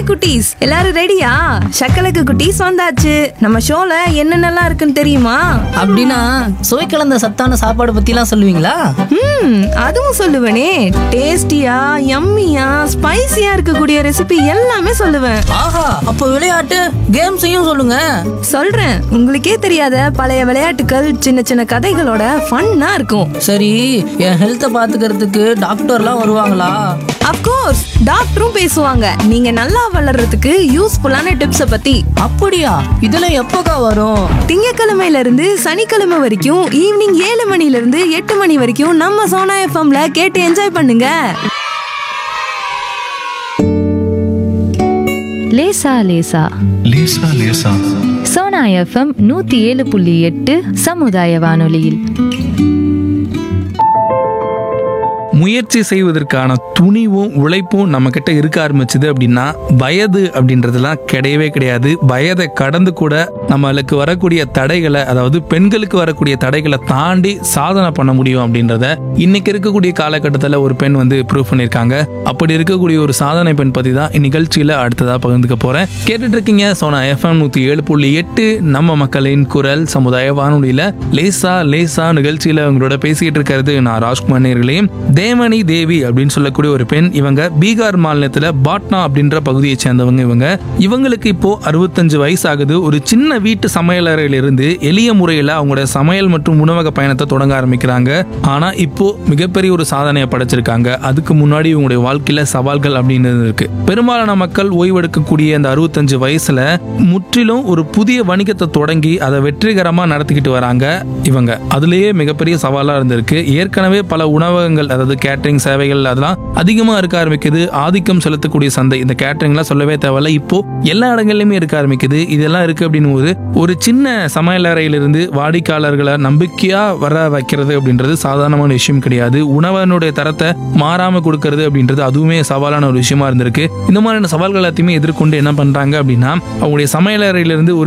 குட்டீஸ் எல்லாரும் ரெடியா சக்கலக்கு குட்டீஸ் வந்தாச்சு நம்ம ஷோல என்னென்னலாம் இருக்குன்னு தெரியுமா அப்படின்னா சுவை கலந்த சத்தான சாப்பாடு பத்திலாம் சொல்லுவீங்களா ம் அதுவும் சொல்லுவேனே டேஸ்டியா யம்மியா ஸ்பைசியா இருக்கக்கூடிய ரெசிபி எல்லாமே சொல்லுவேன் ஆஹா அப்போ விளையாட்டு கேம்ஸையும் சொல்லுங்க சொல்றேன் உங்களுக்கே தெரியாத பழைய விளையாட்டுகள் சின்ன சின்ன கதைகளோட ஃபன்னா இருக்கும் சரி என் ஹெல்த்தை பாத்துக்கிறதுக்கு டாக்டர்லாம் வருவாங்களா அப்கோர்ஸ் டாக்டரும் பேசுவாங்க நீங்க நல்லா வளர்றதுக்கு யூஸ்ஃபுல்லான டிப்ஸ பத்தி அப்படியா இதெல்லாம் எப்போக்கா வரும் திங்கக்கிழமையில இருந்து சனிக்கிழமை வரைக்கும் ஈவினிங் ஏழு மணில இருந்து எட்டு மணி வரைக்கும் நம்ம சோனா எஃப்எம்ல கேட்டு என்ஜாய் பண்ணுங்க லேசா லேசா லேசா லேசா சோனா எஃப்எம் நூத்தி ஏழு புள்ளி எட்டு சமுதாய வானொலியில் முயற்சி செய்வதற்கான துணிவும் உழைப்பும் நம்ம கிட்ட இருக்க ஆரம்பிச்சது அப்படின்னா வயது அப்படின்றதெல்லாம் கிடையவே கிடையாது வயதை கடந்து கூட நம்மளுக்கு வரக்கூடிய தடைகளை அதாவது பெண்களுக்கு வரக்கூடிய தடைகளை தாண்டி சாதனை பண்ண முடியும் அப்படின்றத இன்னைக்கு இருக்கக்கூடிய காலகட்டத்தில் ஒரு பெண் வந்து ப்ரூவ் பண்ணியிருக்காங்க அப்படி இருக்கக்கூடிய ஒரு சாதனை பெண் பற்றி தான் இந்நிகழ்ச்சியில் அடுத்ததாக பகிர்ந்துக்க போகிறேன் கேட்டுட்டு இருக்கீங்க சோனா எஃப்எம் நூற்றி ஏழு புள்ளி எட்டு நம்ம மக்களின் குரல் சமுதாய வானொலியில் லேசா லேசா நிகழ்ச்சியில் உங்களோட பேசிக்கிட்டு இருக்கிறது நான் ராஜ்குமார் நேர்களே தேமணி தேவி அப்படின்னு சொல்லக்கூடிய ஒரு பெண் இவங்க பீகார் மாநிலத்தில் பாட்னா அப்படின்ற பகுதியை சேர்ந்தவங்க இவங்க இவங்களுக்கு இப்போ அறுபத்தஞ்சு வயசு ஆகுது ஒரு சின்ன வீட்டு சமையலறையிலிருந்து எளிய முறையில் அவங்களோட சமையல் மற்றும் உணவக பயணத்தை தொடங்க ஆரம்பிக்கிறாங்க ஆனா இப்போ மிகப்பெரிய ஒரு சாதனையை படைச்சிருக்காங்க அதுக்கு முன்னாடி இவங்களுடைய வாழ்க்கையில சவால்கள் அப்படின்னு இருக்கு பெரும்பாலான மக்கள் ஓய்வெடுக்கக்கூடிய அந்த அறுபத்தஞ்சு வயசுல முற்றிலும் ஒரு புதிய வணிகத்தை தொடங்கி அதை வெற்றிகரமா நடத்திக்கிட்டு வராங்க இவங்க அதுலயே மிகப்பெரிய சவாலா இருந்திருக்கு ஏற்கனவே பல உணவகங்கள் அதாவது கேட்டரிங் சேவைகள் அதெல்லாம் அதிகமா இருக்க ஆரம்பிக்குது ஆதிக்கம் செலுத்தக்கூடிய சந்தை இந்த கேட்டரிங்லாம் சொல்லவே தேவையில்ல இப்போ எல்லா இடங்கள்லயுமே இருக்க ஆரம்பிக்குது இதெல்லாம் இருக்கு அப்படின்னு போது ஒரு சின்ன சமையலறையிலிருந்து வாடிக்கையாளர்களை நம்பிக்கையா வர வைக்கிறது அப்படின்றது சாதாரணமான விஷயம் கிடையாது உணவனுடைய தரத்தை மாறாம கொடுக்கறது அப்படின்றது அதுவுமே சவாலான ஒரு விஷயமா இருந்திருக்கு இந்த மாதிரியான சவால்கள் எல்லாத்தையுமே எதிர்கொண்டு என்ன பண்றாங்க அப்படின்னா அவங்களுடைய சமையலறையிலிருந்து ஒரு